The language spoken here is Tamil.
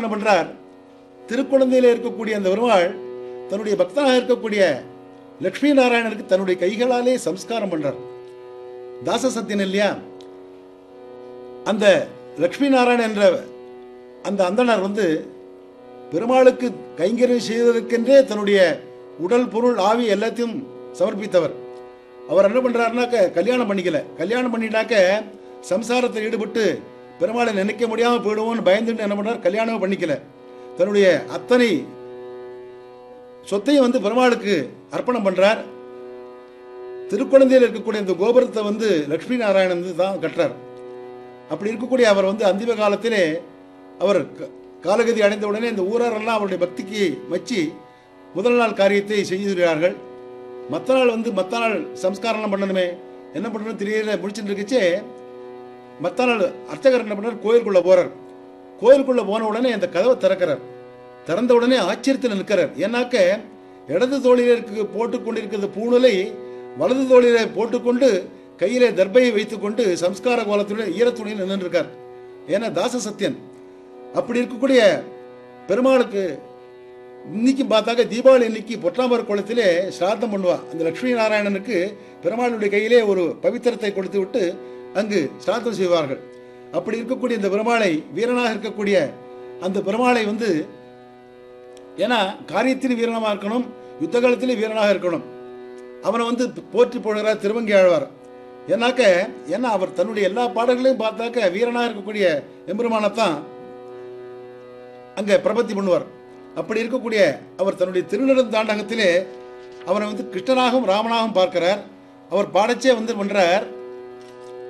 என்ன பண்றார் திருக்குழந்தையில இருக்கக்கூடிய அந்த பெருமாள் தன்னுடைய பக்தனாக இருக்கக்கூடிய லட்சுமி நாராயணனுக்கு தன்னுடைய கைகளாலே சம்ஸ்காரம் பண்றார் தாச சத்தியன் இல்லையா அந்த லட்சுமி நாராயணன் என்ற அந்த அந்தணர் வந்து பெருமாளுக்கு கைங்கரியம் செய்வதற்கென்றே தன்னுடைய உடல் பொருள் ஆவி எல்லாத்தையும் சமர்ப்பித்தவர் அவர் என்ன பண்றாருனாக்க கல்யாணம் பண்ணிக்கல கல்யாணம் பண்ணிட்டாக்க சம்சாரத்தில் ஈடுபட்டு பெருமாளை நினைக்க முடியாம போயிடுவோம்னு பயந்துட்டு என்ன பண்றார் கல்யாணமே பண்ணிக்கல தன்னுடைய அத்தனை சொத்தையும் வந்து பெருமாளுக்கு அர்ப்பணம் பண்றார் திருக்குழந்தையில் இருக்கக்கூடிய இந்த கோபுரத்தை வந்து லட்சுமி நாராயணன் வந்து தான் கட்டுறார் அப்படி இருக்கக்கூடிய அவர் வந்து அந்திம காலத்திலே அவர் க- காலகதி அடைந்த உடனே இந்த ஊராரெல்லாம் அவருடைய பக்திக்கு மெச்சி முதல் நாள் காரியத்தை செய்கிறார்கள் மற்ற நாள் வந்து மற்ற நாள் சம்ஸ்காரம்லாம் பண்ணணுமே என்ன பண்ணணும் தெரியல முடிச்சுட்டு இருக்குச்சே மற்ற நாள் அர்ச்சகர் என்ன பண்ணார் கோயிலுக்குள்ள போறார் கோயிலுக்குள்ள போன உடனே அந்த கதவை திறக்கிறார் திறந்த உடனே ஆச்சரியத்தில் நிற்கிறார் ஏன்னாக்க இடது தோளிலே இருக்கு போட்டுக் கொண்டிருக்கிறது பூணலை வலது தோளிலே போட்டுக்கொண்டு கையிலே தர்பையை வைத்துக்கொண்டு சம்ஸ்கார கோலத்துடன் ஈரத்துணியில் நின்றுருக்கார் ஏன்னா தாச சத்தியன் அப்படி இருக்கக்கூடிய பெருமாளுக்கு இன்னைக்கு பார்த்தாக்க தீபாவளி இன்னைக்கு பொற்றாமர் குளத்திலே சிராத்தம் பண்ணுவா அந்த லட்சுமி நாராயணனுக்கு பெருமாளுடைய கையிலே ஒரு பவித்திரத்தை கொடுத்து விட்டு அங்கு சிராத்தம் செய்வார்கள் அப்படி இருக்கக்கூடிய இந்த பெருமாளை வீரனாக இருக்கக்கூடிய அந்த பெருமாளை வந்து ஏன்னா காரியத்தில் வீரனமாக இருக்கணும் யுத்த காலத்திலே வீரனாக இருக்கணும் அவனை வந்து போற்றி போடுகிறார் திருவங்கி ஆழ்வார் ஏன்னாக்க ஏன்னா அவர் தன்னுடைய எல்லா பாடல்களையும் பார்த்தாக்க வீரனாக இருக்கக்கூடிய எம்பெருமானைத்தான் அங்க பிரபத்தி பண்ணுவார் அப்படி இருக்கக்கூடிய அவர் தன்னுடைய திருநெடுந்தாண்டகத்திலே அவரை வந்து கிருஷ்ணனாகவும் ராமனாகவும் பார்க்கிறார் அவர் பாடச்சே வந்து பண்றார்